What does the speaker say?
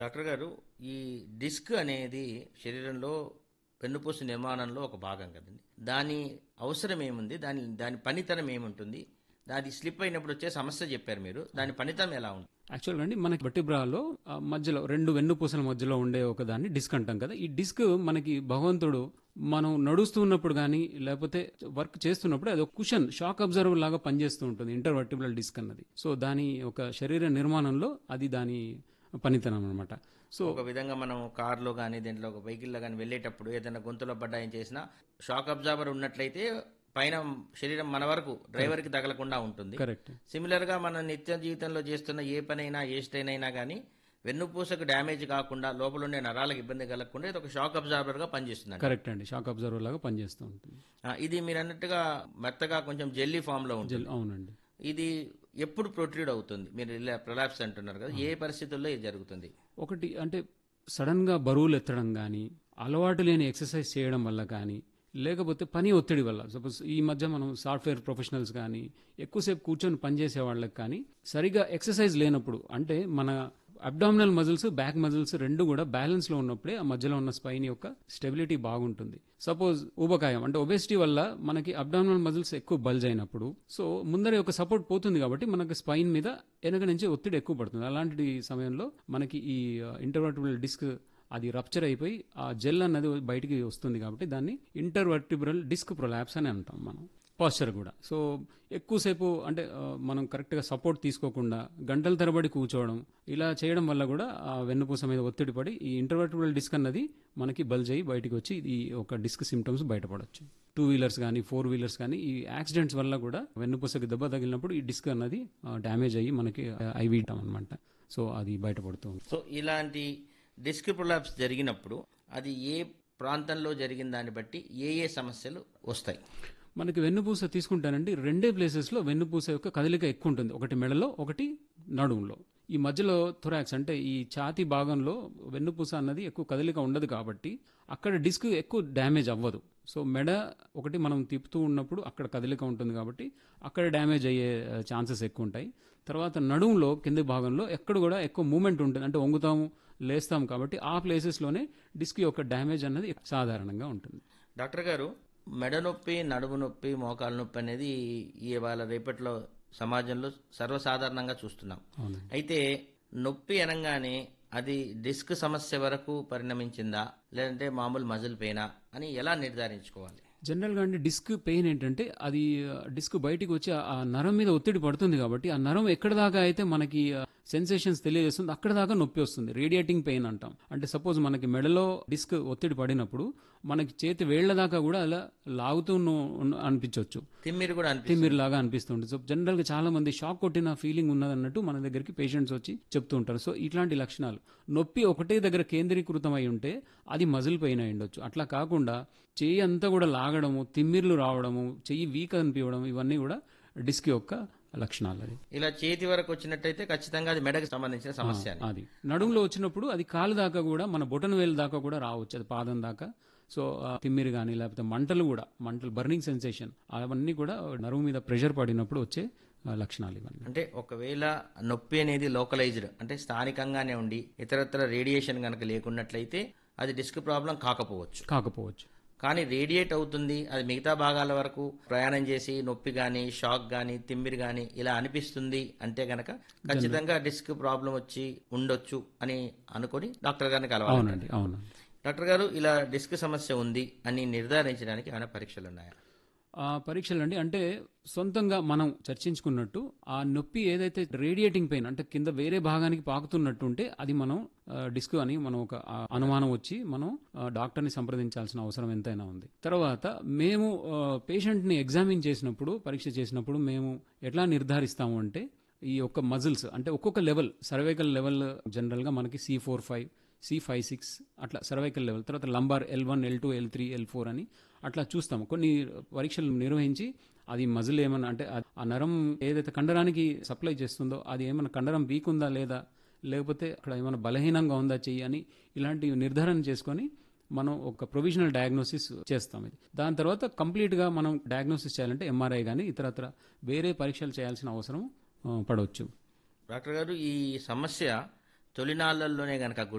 Doctor గారు ఈ disc అనేది శరీరంలో వెన్నుపూస నిర్మాణంలో ఒక భాగం కదండి దాని అవసరం ఏముంది దాని దాని పనితనం ఏముంటుంది అది స్లిప్ అయినప్పుడు వచ్చే సమస్య చెప్పారు మీరు దాని పనితనం ఎలా ఉంది యాక్చువల్గా అండి మనకి బట్టిబ్రాలో ఆ, మధ్యలో రెండు వెన్నుపూసల మధ్యలో ఉండే ఒక దాన్ని డిస్క్ అంటాం కదా ఈ డిస్క్ మనకి భగవంతుడు మనం నడుస్తున్నప్పుడు కానీ లేకపోతే వర్క్ చేస్తున్నప్పుడు అది ఒక కుషన్ షాక్ అబ్జర్వర్ లాగా పనిచేస్తూ ఉంటుంది ఇంటర్వర్టిబుల్ డిస్క్ అన్నది సో దాని ఒక శరీర నిర్మాణంలో అది దాని పనితనం అనమాట సో ఒక విధంగా మనం కార్లో కానీ దీంట్లో ఒక వెహికల్లో కానీ వెళ్ళేటప్పుడు ఏదైనా గొంతులో పడ్డాయం చేసినా షాక్ అబ్జార్బర్ ఉన్నట్లయితే పైన శరీరం మన వరకు డ్రైవర్కి తగలకుండా ఉంటుంది కరెక్ట్ సిమిలర్ గా మన నిత్య జీవితంలో చేస్తున్న ఏ పనైనా ఏ స్ట్రెయిన్ అయినా కానీ వెన్నుపూసకు డ్యామేజ్ కాకుండా లోపల ఉండే నరాలకు ఇబ్బంది కలగకుండా ఇది ఒక షాక్ అబ్జార్బర్ గా పనిచేస్తుంది కరెక్ట్ అండి షాక్ అబ్జర్వర్ లాగా పనిచేస్తూ ఉంటుంది ఇది మీరు అన్నట్టుగా మెత్తగా కొంచెం జెల్లీ ఫామ్ లో ఉంటుంది జెల్ అవునండి ఇది ఎప్పుడు ప్రొట్రీడ్ అవుతుంది మీరు ఇలా ప్రొలాప్స్ అంటున్నారు కదా ఏ పరిస్థితుల్లో ఇది జరుగుతుంది ఒకటి అంటే సడన్ గా బరువులు ఎత్తడం కానీ అలవాటు లేని ఎక్సర్సైజ్ చేయడం వల్ల కానీ లేకపోతే పని ఒత్తిడి వల్ల సపోజ్ ఈ మధ్య మనం సాఫ్ట్వేర్ ప్రొఫెషనల్స్ కానీ ఎక్కువసేపు కూర్చొని పనిచేసే వాళ్ళకి కానీ సరిగా ఎక్సర్సైజ్ లేనప్పుడు అంటే మన అబ్డామినల్ మజిల్స్ బ్యాక్ మజిల్స్ రెండు కూడా బ్యాలెన్స్ లో ఉన్నప్పుడే ఆ మధ్యలో ఉన్న స్పైన్ యొక్క స్టెబిలిటీ బాగుంటుంది సపోజ్ ఊబకాయం అంటే ఒబెసిటీ వల్ల మనకి అబ్డామినల్ మజిల్స్ ఎక్కువ బల్జ్ అయినప్పుడు సో ముందర యొక్క సపోర్ట్ పోతుంది కాబట్టి మనకి స్పైన్ మీద వెనక నుంచి ఒత్తిడి ఎక్కువ పడుతుంది అలాంటి సమయంలో మనకి ఈ ఇంటర్వర్టిబుల్ డిస్క్ అది రప్చర్ అయిపోయి ఆ జెల్ అన్నది బయటికి వస్తుంది కాబట్టి దాన్ని ఇంటర్వర్టిబ్రల్ డిస్క్ ప్రొలాప్స్ అని అంటాం మనం పాస్చర్ కూడా సో ఎక్కువసేపు అంటే ఆ, మనం కరెక్ట్గా సపోర్ట్ తీసుకోకుండా గంటల తరబడి కూర్చోవడం ఇలా చేయడం వల్ల కూడా ఆ వెన్నుపూస మీద ఒత్తిడి పడి ఈ ఇంటర్వర్టిబుల్ డిస్క్ అన్నది మనకి బల్జ్ అయ్యి బయటికి వచ్చి ఈ ఒక డిస్క్ సిమ్టమ్స్ బయటపడవచ్చు టూ వీలర్స్ కానీ ఫోర్ వీలర్స్ కానీ ఈ యాక్సిడెంట్స్ వల్ల కూడా వెన్నుపూసకి దెబ్బ తగిలినప్పుడు ఈ డిస్క్ అన్నది డ్యామేజ్ అయ్యి మనకి ఐవీ అనమాట సో అది బయటపడుతూ ఉంటుంది సో ఇలాంటి డిస్క్ ప్రొలాప్స్ జరిగినప్పుడు అది ఏ ప్రాంతంలో జరిగిన దాన్ని బట్టి ఏ ఏ సమస్యలు వస్తాయి మనకి వెన్నుపూస తీసుకుంటానండి రెండే ప్లేసెస్లో వెన్నుపూస యొక్క కదలిక ఎక్కువ ఉంటుంది ఒకటి మెడలో ఒకటి నడుములో ఈ మధ్యలో థొరాక్స్ అంటే ఈ ఛాతీ భాగంలో వెన్నుపూస అన్నది ఎక్కువ కదలిక ఉండదు కాబట్టి అక్కడ డిస్క్ ఎక్కువ డ్యామేజ్ అవ్వదు సో మెడ ఒకటి మనం తిప్పుతూ ఉన్నప్పుడు అక్కడ కదలిక ఉంటుంది కాబట్టి అక్కడ డ్యామేజ్ అయ్యే ఛాన్సెస్ ఎక్కువ ఉంటాయి తర్వాత నడుములో కింది భాగంలో ఎక్కడ కూడా ఎక్కువ మూమెంట్ ఉంటుంది అంటే వంగుతాము లేస్తాం కాబట్టి ఆ ప్లేసెస్లోనే డిస్క్ యొక్క డ్యామేజ్ అన్నది సాధారణంగా ఉంటుంది డాక్టర్ గారు మెడ నొప్పి నడుము నొప్పి మోకాలు నొప్పి అనేది ఇవాళ రేపట్లో సమాజంలో సర్వసాధారణంగా చూస్తున్నాం అవునండి అయితే నొప్పి అనగానే అది డిస్క్ సమస్య వరకు పరిణమించిందా లేదంటే మామూలు మజిల్ పెయినా అని ఎలా నిర్ధారించుకోవాలి జనరల్గా అండి డిస్క్ పెయిన్ ఏంటంటే అది ఆ, డిస్క్ బయటికి వచ్చి ఆ- ఆ నరం మీద ఒత్తిడి పడుతుంది కాబట్టి ఆ నరం ఎక్కడ దాకా అయితే మనకి సెన్సేషన్స్ తెలియజేస్తుంది అక్కడ దాకా నొప్పి వస్తుంది రేడియేటింగ్ పెయిన్ అంటాం అంటే సపోజ్ మనకి మెడలో డిస్క్ ఒత్తిడి పడినప్పుడు మనకి చేతి వేళ్ల దాకా కూడా అలా లాగుతూ ఉన్న- అనిపించవచ్చు తిమ్మిరి కూడా అనిపిస్తుంది తిమ్మిరి లాగా అనిపిస్తుంది సో జనరల్ గా చాలా మంది షాక్ కొట్టిన ఫీలింగ్ ఉన్నదన్నట్టు మన దగ్గరికి పేషెంట్స్ వచ్చి చెప్తూ ఉంటారు సో ఇట్లాంటి లక్షణాలు నొప్పి ఒకటే దగ్గర కేంద్రీకృతం అయి ఉంటే అది మజిల్ పెయిన్ అయి ఉండొచ్చు అట్లా కాకుండా చెయ్యి అంతా కూడా లాగడము తిమ్మిర్లు రావడము చెయ్యి వీక్ అనిపించడం ఇవన్నీ కూడా డిస్క్ యొక్క లక్షణాలు అది ఇలా చేతి వరకు వచ్చినట్టయితే ఖచ్చితంగా అది మెడకు సంబంధించిన సమస్య అని. అది నడుములో వచ్చినప్పుడు అది కాలు దాకా కూడా మన బొటన వేలు దాకా కూడా రావచ్చు అది పాదం దాకా సో ఆ తిమ్మిరి కానీ లేకపోతే మంటలు కూడా మంటలు బర్నింగ్ సెన్సేషన్ అవన్నీ కూడా నరువు మీద ప్రెషర్ పడినప్పుడు వచ్చే ఆ, లక్షణాలు ఇవన్నీ అంటే ఒకవేళ నొప్పి అనేది లోకలైజ్డ్ అంటే స్థానికంగానే ఉండి ఇతరత్ర రేడియేషన్ కనుక లేకున్నట్లయితే అది డిస్క్ ప్రాబ్లం కాకపోవచ్చు కాకపోవచ్చు కానీ రేడియేట్ అవుతుంది అది మిగతా భాగాల వరకు ప్రయాణం చేసి నొప్పి కానీ షాక్ కానీ తిమ్మిరి కానీ ఇలా అనిపిస్తుంది అంటే గనక ఖచ్చితంగా డిస్క్ ప్రాబ్లం వచ్చి ఉండొచ్చు అని అనుకొని డాక్టర్ గారిని కలవాలి అవునండి అవును డాక్టర్ గారు ఇలా డిస్క్ సమస్య ఉంది అని నిర్ధారించడానికి ఏమైనా పరీక్షలు ఉన్నాయా ఆ పరీక్షలు అండి అంటే సొంతంగా మనం చర్చించుకున్నట్టు ఆ నొప్పి ఏదైతే రేడియేటింగ్ పెయిన్ అంటే కింద వేరే భాగానికి పాకుతున్నట్టు ఉంటే అది మనం ఆ, డిస్క్ అని మనం ఒక ఆ, అనుమానం వచ్చి మనం ఆ, డాక్టర్ని సంప్రదించాల్సిన అవసరం ఎంతైనా ఉంది తర్వాత మేము ఆ, పేషెంట్ని ఎగ్జామిన్ చేసినప్పుడు పరీక్ష చేసినప్పుడు మేము ఎట్లా నిర్ధారిస్తాము అంటే ఈ యొక్క మజిల్స్ అంటే ఒక్కొక్క లెవెల్ సర్వైకల్ లెవెల్ జనరల్గా మనకి C four five C five six అట్లా సర్వైకల్ లెవెల్ తర్వాత lumbar L one L two L three L four అని అట్లా చూస్తాము కొన్ని పరీక్షలు నిర్వహించి అది మజిల్ ఏమన్నా అంటే ఆ- ఆ నరం ఏదైతే కండరానికి సప్లై చేస్తుందో అది ఏమైనా కండరం వీక్ ఉందా లేదా లేకపోతే అక్కడ ఏమైనా బలహీనంగా ఉందా చెయ్యి అని ఇలాంటి నిర్ధారణ చేసుకొని మనం ఒక ప్రొవిజనల్ డయాగ్నోసిస్ చేస్తాం ఇది దాని తర్వాత కంప్లీట్గా మనం డయాగ్నోసిస్ చేయాలంటే ఎంఆర్ఐ కానీ ఇతరత్ర వేరే పరీక్షలు చేయాల్సిన అవసరం ఆ, పడవచ్చు డాక్టర్ గారు ఈ సమస్య తొలినాళ్లలోనే గనక